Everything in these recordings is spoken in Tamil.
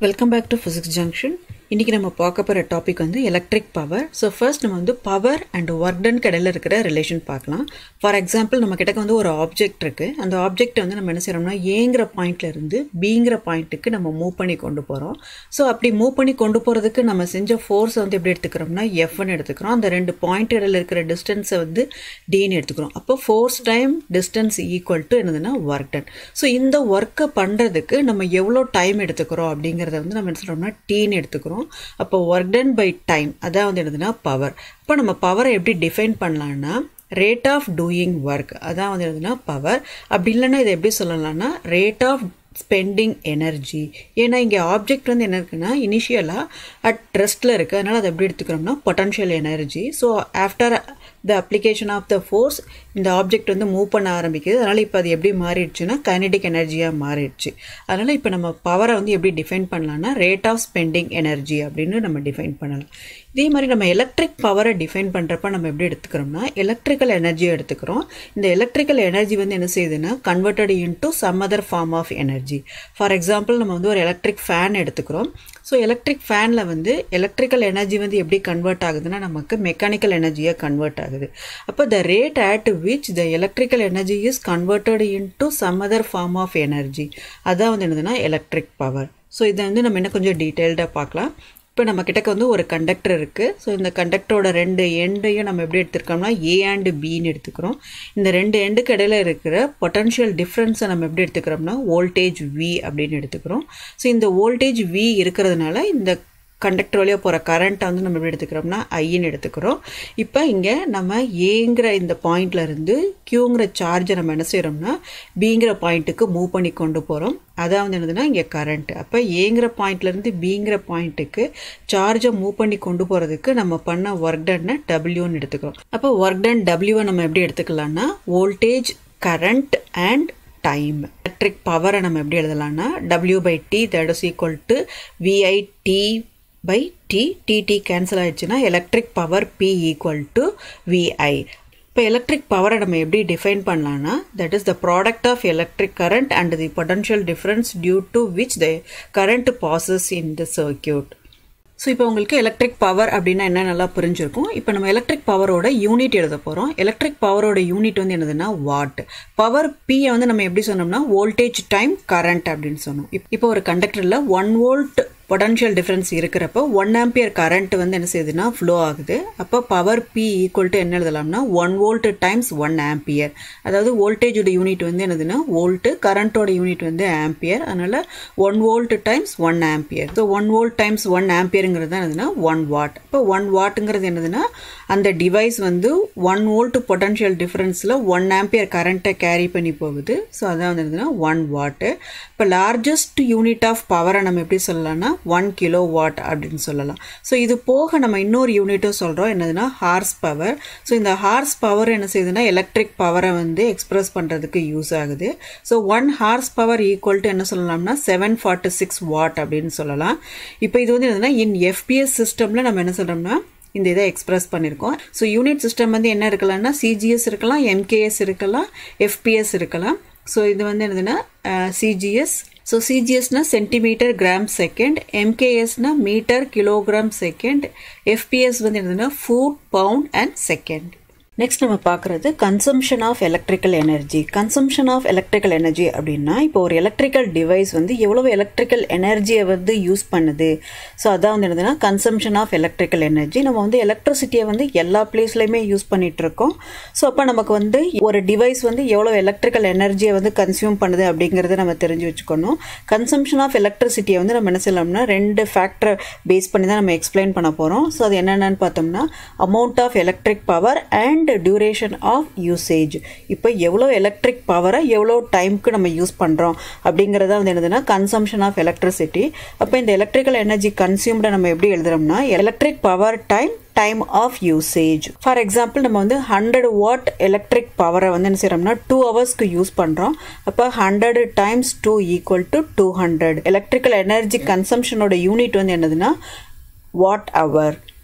Welcome back to physics junction இன்றைக்கி நம்ம பார்க்க போகிற டாபிக் வந்து எலக்ட்ரிக் பவர் ஸோ ஃபர்ஸ்ட் நம்ம வந்து பவர் அண்ட் ஒர்க் டன் கடையில் இருக்கிற ரிலேஷன் பார்க்கலாம் ஃபார் எக்ஸாம்பிள் நம்ம கிட்ட வந்து ஒரு ஆப்ஜெக்ட் இருக்குது அந்த ஆப்ஜெக்ட் வந்து நம்ம என்ன செய்கிறோம்னா ஏங்கிற பாயிண்ட்ல இருந்து பிங்கிற பாயிண்ட்டுக்கு நம்ம மூவ் பண்ணி கொண்டு போகிறோம் ஸோ அப்படி மூவ் பண்ணி கொண்டு போகிறதுக்கு நம்ம செஞ்ச ஃபோர்ஸ் வந்து எப்படி எடுத்துக்கிறோம்னா எஃப்னு எடுத்துக்கிறோம் அந்த ரெண்டு பாயிண்ட் இடையில இருக்கிற டிஸ்டன்ஸை வந்து டின்னு எடுத்துக்கிறோம் அப்போ force time distance equal to என்னதுன்னா ஒர்க் டன் ஸோ இந்த ஒர்க்கை பண்ணுறதுக்கு நம்ம எவ்வளோ டைம் எடுத்துக்கிறோம் அப்படிங்கிறத வந்து நம்ம என்ன சொல்கிறோம்னா டீன்னு எடுத்துக்கிறோம் அப்போ ஒர்க் டன் பை டைம் அதான் வந்து என்னதுன்னா பவர் இப்போ நம்ம பவரை எப்படி டிஃபைன் பண்ணலான்னா ரேட் ஆஃப் டூயிங் ஒர்க் அதான் வந்து என்னதுன்னா பவர் அப்படி இல்லைன்னா இதை எப்படி சொல்லலாம்னா ரேட் ஆஃப் ஸ்பெண்டிங் எனர்ஜி ஏன்னா இங்கே ஆப்ஜெக்ட் வந்து என்ன இருக்குன்னா இனிஷியலாக அட் ரெஸ்ட்டில் இருக்குது அதனால் அதை எப்படி எடுத்துக்கிறோம்னா potential energy so after the application of the force இந்த ஆப்ஜெக்ட் வந்து மூவ் பண்ண ஆரம்பிக்குது அதனால் இப்போ அது எப்படி மாறிடுச்சுன்னா கைனடிக் எனர்ஜியாக மாறிடுச்சு அதனால் இப்போ நம்ம பவரை வந்து எப்படி டிஃபைன் பண்ணலாம்னா ரேட் ஆஃப் ஸ்பெண்டிங் எனர்ஜி அப்படின்னு நம்ம டிஃபைன் பண்ணலாம் இதே மாதிரி நம்ம எலக்ட்ரிக் பவரை டிஃபைன் பண்ணுறப்ப நம்ம எப்படி எடுத்துக்கிறோம்னா எலக்ட்ரிக்கல் எனர்ஜியை எடுத்துக்கிறோம் இந்த எலக்ட்ரிக்கல் எனர்ஜி வந்து என்ன செய்யுதுன்னா converted into some other form of energy for example நம்ம வந்து ஒரு எலக்ட்ரிக் ஃபேன் எடுத்துக்கிறோம் ஸோ எலக்ட்ரிக் ஃபேனில் வந்து எலக்ட்ரிக்கல் எனர்ஜி வந்து எப்படி கன்வெர்ட் ஆகுதுன்னா நமக்கு மெக்கானிக்கல் எனர்ஜியாக கன்வெர்ட் ஆகுது அப்போ the rate at which the electrical energy is converted into some other form of energy அதான் வந்து என்னதுன்னா எலக்ட்ரிக் பவர் ஸோ இதை வந்து நம்ம இன்னும் கொஞ்சம் டீட்டெயில்டாக பார்க்கலாம் இப்போ நம்ம கிட்டக்க வந்து ஒரு கண்டக்டர் இருக்குது ஸோ இந்த கண்டக்டரோட ரெண்டு எண்டையும் நம்ம எப்படி எடுத்துருக்கோம்னா ஏ அண்டு பின்னு எடுத்துக்கிறோம் இந்த ரெண்டு எண்டுக்கு இடையில இருக்கிற பொட்டன்ஷியல் டிஃப்ரென்ஸை நம்ம எப்படி எடுத்துக்கிறோம்னா வோல்டேஜ் வி அப்படின்னு எடுத்துக்கிறோம் ஸோ இந்த வோல்டேஜ் வி இருக்கிறதுனால இந்த கண்டக்டர் வழியாக போகிற கரண்ட்டை வந்து நம்ம எப்படி எடுத்துக்கிறோம்னா ஐன்னு எடுத்துக்கிறோம் இப்போ இங்கே நம்ம ஏங்கிற இந்த பாயிண்ட்ல இருந்து கியூங்கிற சார்ஜை நம்ம என்ன செய்கிறோம்னா பிங்கிற பாயிண்ட்டுக்கு மூவ் பண்ணி கொண்டு போகிறோம் அதான் வந்து என்னதுன்னா இங்கே கரண்ட் அப்போ ஏங்கிற பாயிண்ட்லேருந்து பிங்கிற பாயிண்ட்டுக்கு சார்ஜை மூவ் பண்ணி கொண்டு போகிறதுக்கு நம்ம பண்ண ஒர்க் டன்னை டபிள்யூன்னு எடுத்துக்கிறோம் அப்போ ஒர்க் டன் டபிள்யூவை நம்ம எப்படி எடுத்துக்கலாம்னா voltage current and time electric பவரை நம்ம எப்படி எழுதலாம்னா W by T that is equal to VI T by T TT cancel ஆயிடுச்சுன்னா electric power P equal to VI இப்போ எலக்ட்ரிக் பவரை நம்ம எப்படி டிஃபைன் பண்ணலாம்னா that is the product of electric current and the potential difference due to which the current passes in the circuit so இப்போ உங்களுக்கு எலக்ட்ரிக் பவர் அப்படின்னா என்ன நல்லா புரிஞ்சிருக்கும் இப்போ நம்ம எலக்ட்ரிக் பவரோட யூனிட் எழுத போகிறோம் எலக்ட்ரிக் பவரோட யூனிட் வந்து என்னதுன்னா வாட் பவர் பியை வந்து நம்ம எப்படி சொன்னோம்னா வோல்டேஜ் டைம் கரண்ட் அப்படின்னு சொன்னோம் இப்போ ஒரு கண்டக்டரில் ஒன் வோல்ட் பொட்டன்ஷியல் டிஃப்ரென்ஸ் இருக்கிறப்போ ஒன் ஆம்பியர் கரண்ட் வந்து என்ன செய்யுதுன்னா ஃப்ளோ ஆகுது அப்போ பவர் பி ஈக்குவல் டு என்ன எழுதலாம்னா one volt times one ampere அதாவது வோல்டேஜோட யூனிட் வந்து என்னதுன்னா வோல்ட்டு கரண்ட்டோட யூனிட் வந்து ஆம்பியர் அதனால் one volt times one ampere so one volt times one ஆம்பியருங்கிறது தான் என்னதுன்னா ஒன் வாட் இப்போ ஒன் வாட்டுங்கிறது என்னதுன்னா அந்த டிவைஸ் வந்து ஒன் வோல்ட் பொட்டன்ஷியல் டிஃப்ரென்ஸில் ஒன் ஆம்பியர் கரண்ட்டை கேரி பண்ணி போகுது ஸோ அதான் வந்து என்னதுன்னா ஒன் வாட்டு இப்போ லார்ஜஸ்ட் யூனிட் ஆஃப் பவரை நம்ம எப்படி சொல்லலாம்னா ஒன் கிலோ வாட் அப்படின்னு சொல்லலாம் ஸோ இது போக நம்ம இன்னொரு யூனிட்டும் சொல்கிறோம் என்னதுன்னா ஹார்ஸ் பவர் ஸோ இந்த ஹார்ஸ் பவர் என்ன செய்யுதுன்னா எலக்ட்ரிக் பவரை வந்து எக்ஸ்பிரஸ் பண்ணுறதுக்கு யூஸ் ஆகுது so one horsepower equal to என்ன சொல்லலாம்னா செவன் ஃபார்ட்டி சிக்ஸ் வாட் அப்படின்னு சொல்லலாம் இப்போ இது வந்து என்னதுன்னா இன் எஃபிஎஸ் சிஸ்டமில் நம்ம என்ன சொல்கிறோம்னா இந்த இதை எக்ஸ்பிரஸ் பண்ணியிருக்கோம் ஸோ யூனிட் சிஸ்டம் வந்து என்ன இருக்கலாம்னா சிஜிஎஸ் இருக்கலாம் எம்கேஎஸ் இருக்கலாம் எஃபிஎஸ் இருக்கலாம் ஸோ இது வந்து என்னதுன்னா சிஜிஎஸ் ஸோ சிஜிஎஸ்னா சென்டிமீட்டர் கிராம் செகண்ட் எம்கேஎஸ்னா மீட்டர் கிலோகிராம் செகண்ட் எஃபிஎஸ் வந்து என்னதுன்னா foot pound and second next நம்ம பார்க்குறது consumption of electrical energy consumption of electrical energy அப்படின்னா இப்போ ஒரு எலக்ட்ரிக்கல் டிவைஸ் வந்து எவ்வளவு எலக்ட்ரிக்கல் எனர்ஜியை வந்து யூஸ் பண்ணுது ஸோ அதான் வந்து என்னதுன்னா கன்சம்ஷன் ஆஃப் எலக்ட்ரிக்கல் எனர்ஜி நம்ம வந்து எலக்ட்ரிசிட்டியை வந்து எல்லா பிளேஸ்லையுமே யூஸ் பண்ணிட்டு இருக்கோம் ஸோ அப்போ நமக்கு வந்து ஒரு டிவைஸ் வந்து எவ்வளோ எலக்ட்ரிக்கல் எனர்ஜியை வந்து கன்சியூம் பண்ணுது அப்படிங்கிறத நம்ம தெரிஞ்சு வச்சுக்கணும் கன்சம்ஷன் ஆஃப் எலக்ட்ரிசிட்டியை வந்து நம்ம என்ன செய்யலாம்னா ரெண்டு ஃபேக்டரை பேஸ் பண்ணி தான் நம்ம எக்ஸ்பிளைன் பண்ண போகிறோம் ஸோ அது என்னென்னு பார்த்தோம்னா amount of electric power and and duration of usage இப்போ எவ்வளோ எலக்ட்ரிக் பவரை எவ்வளோ டைமுக்கு நம்ம யூஸ் பண்ணுறோம் அப்படிங்கிறத வந்து என்னதுன்னா கன்சம்ஷன் ஆஃப் எலக்ட்ரிசிட்டி அப்போ இந்த எலக்ட்ரிக்கல் எனர்ஜி கன்சியூம்டை நம்ம எப்படி எழுதுறோம்னா electric power time time of usage for example நம்ம வந்து ஹண்ட்ரட் வாட் எலக்ட்ரிக் பவரை வந்து என்ன செய்கிறோம்னா டூ ஹவர்ஸ்க்கு யூஸ் பண்ணுறோம் அப்போ hundred times two equal to two hundred electrical energy கன்சம்ஷனோட யூனிட் வந்து என்னதுன்னா watt hour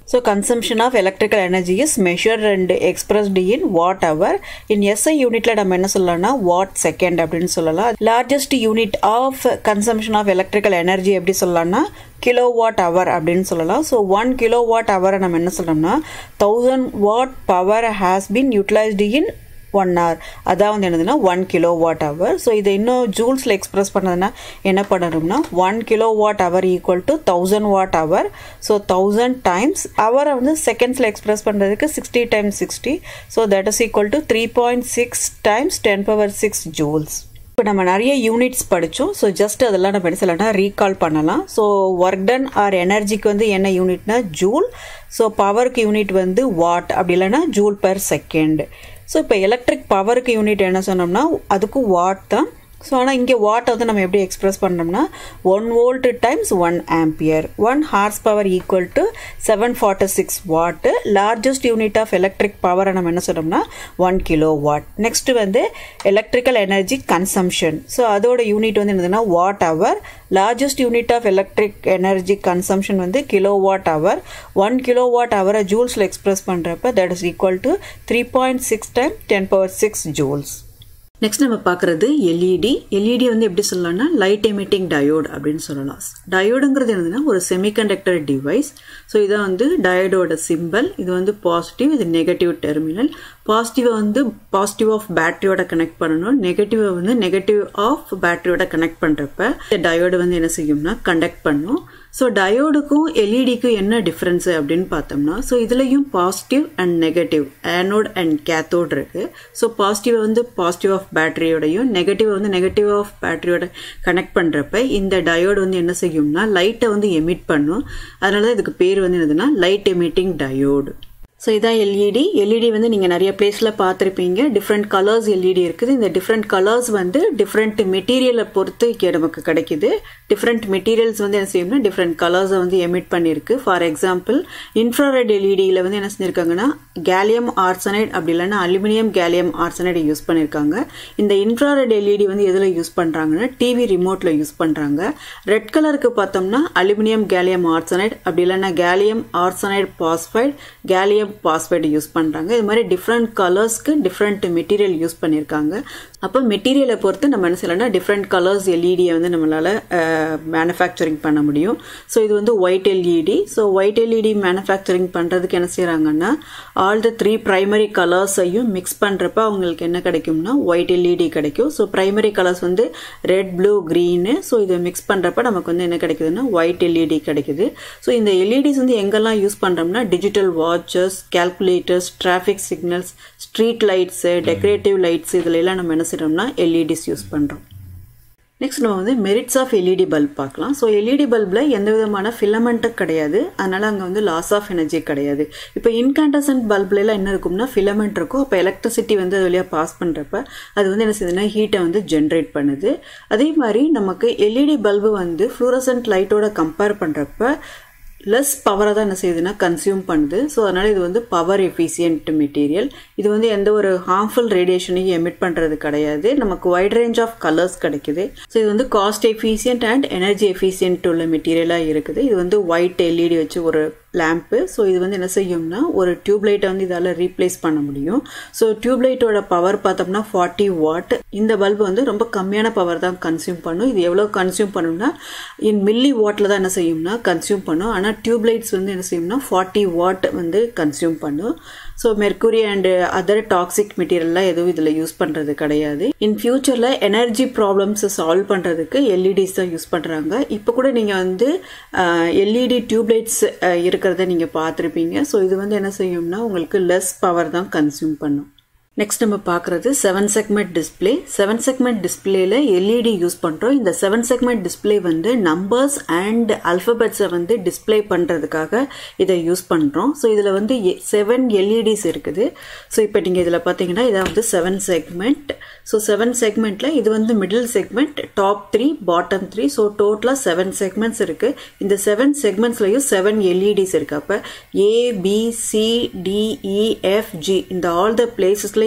So consumption of electrical energy is measured and expressed in watt hour. In SI unitல நம்ம என்ன சொல்லலாம்னா watt second அப்படின்னு சொல்லலாம் largest unit of consumption of electrical energy எப்படி சொல்லலாம்னா கிலோவாட் ஹவர் அப்படின்னு சொல்லலாம் ஸோ ஒன் கிலோவாட் ஹவரை நம்ம என்ன சொல்லணும்னா thousand watt power has been utilised in one hour அதான் வந்து என்னதுன்னா one kilowatt hour so இதை இன்னும் ஜூல்ஸில் எக்ஸ்பிரஸ் பண்ணதுன்னா என்ன பண்ணணும்னா one kilowatt hour equal to thousand watt hour so thousand times ஹவரை வந்து செகண்ட்ஸில் எக்ஸ்பிரஸ் பண்ணுறதுக்கு sixty times sixty so that is equal to three point six times ten power six joules இப்போ நம்ம நிறைய யூனிட்ஸ் படித்தோம் ஸோ ஜஸ்ட் அதெல்லாம் நம்ம என்ன சொல்லலாம்னா ரீகால் பண்ணலாம் ஸோ ஒர்க் டன் ஆர் எனர்ஜிக்கு வந்து என்ன யூனிட்னா ஜூல் ஸோ பவருக்கு யூனிட் வந்து வாட் அப்படி இல்லைன்னா ஜூல் பர் செகண்ட் ஸோ இப்போ எலக்ட்ரிக் பவருக்கு யூனிட் என்ன சொன்னோம்னா அதுக்கும் வாட் தான் ஸோ ஆனால் இங்கே வாட் வந்து நம்ம எப்படி எக்ஸ்பிரஸ் பண்ணோம்னா one volt times one ampere one horsepower equal to seven forty six watt largest unit of electric பவரை நம்ம என்ன சொன்னோம்னா ஒன் கிலோ வாட் நெக்ஸ்ட் வந்து எலக்ட்ரிக்கல் எனர்ஜி கன்சம்ஷன் ஸோ அதோட யூனிட் வந்து என்னதுன்னா watt hour largest unit of electric energy consumption வந்து kilowatt hour one kilowatt ஹவரை ஜூல்ஸில் எக்ஸ்பிரஸ் பண்ணுறப்ப that is equal to three point six time ten power six joules next நம்ம பார்க்குறது எல்இடி எல்இடி வந்து எப்படி சொல்லலாம்னா லைட் எமிட்டிங் டயோட் அப்படின்னு சொல்லலாம் டயோடுங்கிறது என்னதுன்னா ஒரு செமிகண்டக்டர் டிவைஸ் ஸோ இதான் வந்து டயோடோட சிம்பிள் இது வந்து பாசிட்டிவ் இது நெகட்டிவ் டெர்மினல் பாசிட்டிவை வந்து பாசிட்டிவ் ஆஃப் பேட்டரியோட கனெக்ட் பண்ணணும் நெகட்டிவை வந்து நெகட்டிவ் ஆஃப் பேட்டரியோட கனெக்ட் பண்ணுறப்ப இந்த டயோடு வந்து என்ன செய்யும்னா கண்டக்ட் பண்ணும் ஸோ டயோடுக்கும் எல்இடிக்கும் என்ன டிஃப்ரென்ஸு அப்படின்னு பார்த்தோம்னா ஸோ இதுலேயும் positive and negative anode and cathode இருக்குது ஸோ பாசிட்டிவை வந்து பாசிட்டிவ் ஆஃப் பேட்டரியோடையும் நெகட்டிவ் வந்து நெகட்டிவ் ஆஃப் பேட்டரியோட கனெக்ட் பண்ணுறப்ப இந்த டயோடு வந்து என்ன செய்யும்னா லைட்டை வந்து எமிட் பண்ணும் அதனால தான் இதுக்கு பேர் வந்து என்னதுன்னா லைட் எமிட்டிங் டயோடு ஸோ இதான் எல்இடி எல்இடி வந்து நீங்கள் நிறைய பிளேஸில் பார்த்துருப்பீங்க டிஃப்ரெண்ட் கலர்ஸ் எல்இடி இருக்குது இந்த டிஃப்ரெண்ட் கலர்ஸ் வந்து டிஃப்ரெண்ட் மெட்டீரியலை பொறுத்து இங்கே நமக்கு கிடைக்குது டிஃப்ரெண்ட் மெட்டீரியல்ஸ் வந்து என்ன செய்யணும்னா டிஃப்ரெண்ட் கலர்ஸை வந்து எமிட் பண்ணியிருக்கு ஃபார் எக்ஸாம்பிள் இன்ஃப்ராரெட் எல்இடியில் வந்து என்ன செஞ்சுருக்காங்கன்னா கேலியம் ஆர்சனைட் அப்படி இல்லைன்னா அலுமினியம் கேலியம் ஆர்சனைடை யூஸ் பண்ணியிருக்காங்க இந்த இன்ஃப்ராரெட் எல்இடி வந்து எதில் யூஸ் பண்ணுறாங்கன்னா டிவி ரிமோட்டில் யூஸ் பண்ணுறாங்க ரெட் கலருக்கு பார்த்தோம்னா அலுமினியம் கேலியம் ஆர்சனைட் அப்படி இல்லைன்னா gallium arsenide phosphide gallium phosphate use பண்ணுறாங்க இது மாதிரி டிஃப்ரெண்ட் கலர்ஸ்க்கு டிஃப்ரெண்ட் மெட்டீரியல் யூஸ் பண்ணியிருக்காங்க அப்போ மெட்டீரியலை பொறுத்து நம்ம என்ன செய்யலாம்னா டிஃப்ரெண்ட் கலர்ஸ் எல்இடியை வந்து நம்மளால் மேனுஃபேக்சரிங் பண்ண முடியும் ஸோ இது வந்து white LED so white LED manufacturing பண்ணுறதுக்கு என்ன செய்கிறாங்கன்னா ஆல் த த்ரீ ப்ரைமரி கலர்ஸையும் மிக்ஸ் பண்ணுறப்ப அவங்களுக்கு என்ன கிடைக்கும்னா ஒயிட் எல்இடி கிடைக்கும் ஸோ ப்ரைமரி கலர்ஸ் வந்து ரெட் ப்ளூ க்ரீனு ஸோ இதை மிக்ஸ் பண்ணுறப்ப நமக்கு வந்து என்ன கிடைக்குதுன்னா ஒயிட் எல்இடி கிடைக்குது ஸோ இந்த எல்இடிஸ் வந்து எங்கெல்லாம் யூஸ் பண்ணுறோம்னா digital watches calculators traffic signals street lights decorative lights இதில் எல்லாம் நம்ம என்ன செய்கிறோம்னா எல்இடிஸ் யூஸ் பண்ணுறோம் நெக்ஸ்ட் நம்ம வந்து மெரிட்ஸ் ஆஃப் எல்இடி பல்ப் பார்க்கலாம் ஸோ எல்இடி பல்பில் எந்த விதமான ஃபிலமெண்ட்டும் கிடையாது அதனால் அங்கே வந்து லாஸ் ஆஃப் எனர்ஜி கிடையாது இப்போ இன்காண்டசன்ட் பல்ப்லாம் என்ன இருக்கும்னா ஃபிலமெண்ட் இருக்கும் அப்போ எலக்ட்ரிசிட்டி வந்து அது வழியாக பாஸ் பண்ணுறப்ப அது வந்து என்ன செய்யுதுன்னா ஹீட்டை வந்து ஜென்ரேட் பண்ணுது அதே மாதிரி நமக்கு எல்இடி பல்பு வந்து ஃப்ளூரசன்ட் லைட்டோட கம்பேர் பண்ணுறப்ப லெஸ் பவரை தான் என்ன செய்யுதுன்னா கன்சியூம் பண்ணுது ஸோ அதனால் இது வந்து பவர் எஃபிஷியன்ட் மெட்டீரியல் இது வந்து எந்த ஒரு ஹார்ம்ஃபுல் ரேடியேஷனையும் எமிட் பண்ணுறது கிடையாது நமக்கு வைட் ரேஞ்ச் ஆஃப் கலர்ஸ் கிடைக்குது ஸோ இது வந்து cost efficient and energy efficient உள்ள மெட்டீரியலாக இருக்குது இது வந்து ஒயிட் எல்இடி வச்சு ஒரு லேம்ப்பு ஸோ இது வந்து என்ன செய்யும்னா ஒரு டியூப்லைட்டை வந்து இதால் ரீப்ளேஸ் பண்ண முடியும் ஸோ டியூப்லைட்டோட பவர் பார்த்தோம்னா ஃபார்ட்டி வாட் இந்த பல்பு வந்து ரொம்ப கம்மியான பவர் தான் கன்சியூம் பண்ணும் இது எவ்வளோ கன்சியூம் பண்ணும்னா இன் மில்லி வாட்டில் தான் என்ன செய்யும்னா கன்சியூம் பண்ணும் ஆனால் டியூப்லைட்ஸ் வந்து என்ன செய்யும்னா ஃபார்ட்டி வாட் வந்து கன்சியூம் பண்ணும் so mercury and other toxic மெட்டீரியல்லாம் எதுவும் இதில் யூஸ் பண்ணுறது கிடையாது இன் ஃபியூச்சரில் எனர்ஜி ப்ராப்ளம்ஸை சால்வ் பண்ணுறதுக்கு எல்இடிஸ் தான் யூஸ் பண்ணுறாங்க இப்போ கூட நீங்கள் வந்து எல்இடி டியூப்லைட்ஸ் இருக்கிறத நீங்கள் பார்த்துருப்பீங்க ஸோ இது வந்து என்ன செய்யும்னா உங்களுக்கு லெஸ் பவர் தான் கன்சியூம் பண்ணும் நெக்ஸ்ட் நம்ம பார்க்குறது seven segment display seven segment டிஸ்பிளேல எல்இடி யூஸ் பண்ணுறோம் இந்த செவன் செக்மெண்ட் டிஸ்பிளே வந்து நம்பர்ஸ் அண்ட் அல்ஃபபெட்ஸை வந்து டிஸ்பிளே பண்ணுறதுக்காக இதை யூஸ் பண்ணுறோம் ஸோ இதில் வந்து செவன் எல்இடிஸ் இருக்குது ஸோ இப்போ நீங்கள் இதில் பார்த்தீங்கன்னா இதை வந்து செவன் செக்மெண்ட் ஸோ செவன் செக்மெண்ட்டில் இது வந்து middle segment top three bottom three so டோட்டலாக செவன் செக்மெண்ட்ஸ் இருக்குது இந்த செவன் செக்மெண்ட்ஸ்லையும் செவன் எல்இடிஸ் இருக்குது அப்போ A B C D E F G இந்த ஆல் த பிளேசஸில்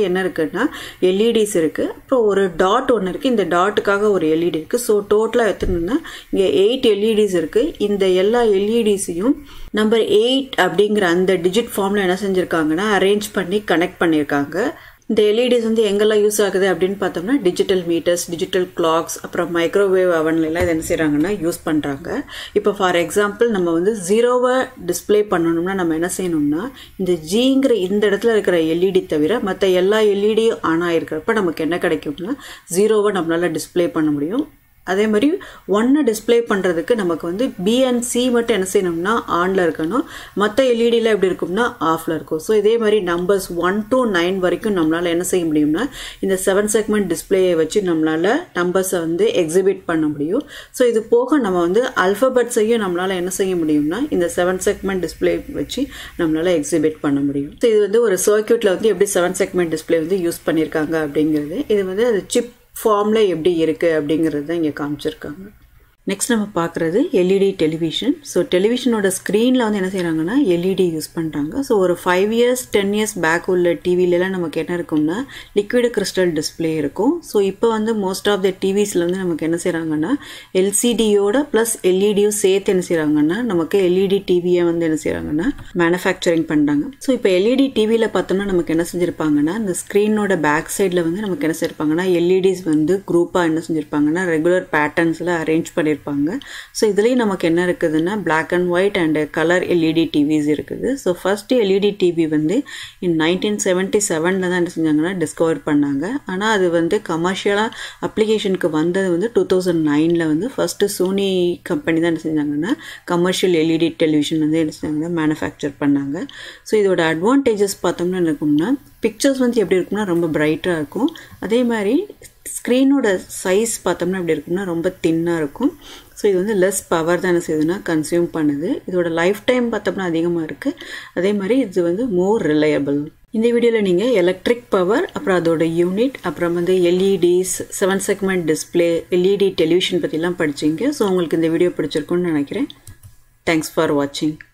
என்ன இருக்குன்னா எல்இடிஸ் இருக்குது அப்புறம் ஒரு டாட் ஒன்று இருக்குது இந்த டாட்டுக்காக ஒரு எல்இடி இருக்குது ஸோ டோட்டலாக எத்தனைன்னா இங்கே எயிட் எல்இடிஸ் இருக்குது இந்த எல்லா எல்இடிஸையும் நம்பர் எயிட் அப்படிங்கிற அந்த டிஜிட் ஃபார்மில் என்ன செஞ்சுருக்காங்கன்னா அரேஞ்ச் பண்ணி கனெக்ட் பண்ணியிருக்காங்க இந்த எல்இடிஸ் வந்து எங்கெல்லாம் யூஸ் ஆகுது அப்படின்னு பார்த்தோம்னா டிஜிட்டல் மீட்டர்ஸ் டிஜிட்டல் கிளாக்ஸ் அப்புறம் மைக்ரோவேவ் அவன்லாம் இதை என்ன செய்கிறாங்கன்னா யூஸ் பண்ணுறாங்க இப்போ ஃபார் எக்ஸாம்பிள் நம்ம வந்து ஜீரோவை டிஸ்பிளே பண்ணணும்னா நம்ம என்ன செய்யணும்னா இந்த ஜிங்கிற இந்த இடத்துல இருக்கிற எல்இடி தவிர மற்ற எல்லா எல்இடியும் ஆன் ஆகிருக்கிறப்ப நமக்கு என்ன கிடைக்கும்னா ஜீரோவை நம்மளால் டிஸ்பிளே பண்ண முடியும் அதே மாதிரி ஒன்று டிஸ்பிளே பண்ணுறதுக்கு நமக்கு வந்து பி அண்ட் சி மட்டும் என்ன செய்யணும்னா ஆனில் இருக்கணும் மற்ற எல்இடியில் எப்படி இருக்கும்னா ஆஃபில் இருக்கும் ஸோ இதே மாதிரி நம்பர்ஸ் ஒன் டு நைன் வரைக்கும் நம்மளால் என்ன செய்ய முடியும்னா இந்த செவன் செக்மெண்ட் டிஸ்பிளேயை வச்சு நம்மளால் நம்பர்ஸை வந்து எக்ஸிபிட் பண்ண முடியும் ஸோ இது போக நம்ம வந்து அல்ஃபபெட்ஸையும் நம்மளால் என்ன செய்ய முடியும்னா இந்த செவன் செக்மெண்ட் டிஸ்பிளே வச்சு நம்மளால் எக்ஸிபிட் பண்ண முடியும் ஸோ இது வந்து ஒரு சர்க்கியூட்டில் வந்து எப்படி செவன் செக்மெண்ட் டிஸ்பிளே வந்து யூஸ் பண்ணியிருக்காங்க அப்படிங்கிறது இது வந்து அது சிப் ஃபார்மில் எப்படி இருக்குது அப்படிங்கிறது தான் இங்கே காமிச்சிருக்காங்க நெக்ஸ்ட் நம்ம பார்க்குறது எல்இடி டெலிவிஷன் ஸோ டெலிவிஷனோட ஸ்க்ரீனில் வந்து என்ன செய்கிறாங்கன்னா எல்இடி யூஸ் பண்ணுறாங்க ஸோ ஒரு five years ten years back உள்ள டிவிலலாம் நமக்கு என்ன இருக்கும்னா லிக்விட் கிறிஸ்டல் டிஸ்பிளே இருக்கும் ஸோ இப்போ வந்து மோஸ்ட் ஆஃப் த டிவிஸில் வந்து நமக்கு என்ன செய்கிறாங்கன்னா எல்சிடியோட ப்ளஸ் எல்இடியும் சேர்த்து என்ன செய்கிறாங்கன்னா நமக்கு எல்இடி டிவியை வந்து என்ன செய்கிறாங்கன்னா மேனுஃபேக்சரிங் பண்ணுறாங்க ஸோ இப்போ எல்இடி டிவியில் பார்த்தோம்னா நமக்கு என்ன செஞ்சுருப்பாங்கன்னா இந்த ஸ்க்ரீனோட பேக் சைடில் வந்து நமக்கு என்ன செஞ்சிருப்பாங்கன்னா எல்இடிஸ் வந்து குரூப்பாக என்ன செஞ்சுருப்பாங்கன்னா ரெகுலர் பேட்டர்ன்ஸில் அரேஞ்ச் பண்ணி பண்ணியிருப்பாங்க ஸோ இதுலேயும் நமக்கு என்ன இருக்குதுன்னா black and white and colour LED TVs இருக்குது ஸோ ஃபஸ்ட்டு எல்இடி டிவி வந்து இன் நைன்டீன் செவன்ட்டி செவனில் தான் என்ன செஞ்சாங்கன்னா டிஸ்கவர் பண்ணாங்க ஆனால் அது வந்து கமர்ஷியலாக அப்ளிகேஷனுக்கு வந்தது வந்து டூ தௌசண்ட் நைனில் வந்து ஃபஸ்ட்டு சோனி கம்பெனி தான் என்ன செஞ்சாங்கன்னா கமர்ஷியல் எல்இடி டெலிவிஷன் வந்து என்ன செஞ்சாங்கன்னா மேனுஃபேக்சர் பண்ணாங்க ஸோ இதோட அட்வான்டேஜஸ் பார்த்தோம்னா என்ன இருக்கும்னா பிக்சர்ஸ் வந்து எப்படி இருக்கும்னா ரொம்ப பிரைட்டாக இருக்கும் அதே மாதிரி ஸ்க்ரீனோட சைஸ் பார்த்தோம்னா எப்படி இருக்கும்னா ரொம்ப தின்னாக இருக்கும் ஸோ இது வந்து லெஸ் பவர் தான் என்ன செய்யுதுன்னா கன்சியூம் பண்ணுது இதோட லைஃப் டைம் பார்த்தோம்னா அதிகமாக இருக்குது அதே மாதிரி இது வந்து மோர் ரிலையபிள் இந்த வீடியோவில் நீங்கள் எலக்ட்ரிக் பவர் அப்புறம் அதோட யூனிட் அப்புறம் வந்து LEDs seven segment display LED television பற்றிலாம் படிச்சிங்க ஸோ உங்களுக்கு இந்த வீடியோ பிடிச்சிருக்குன்னு நினைக்கிறேன் தேங்க்ஸ் ஃபார் வாட்சிங்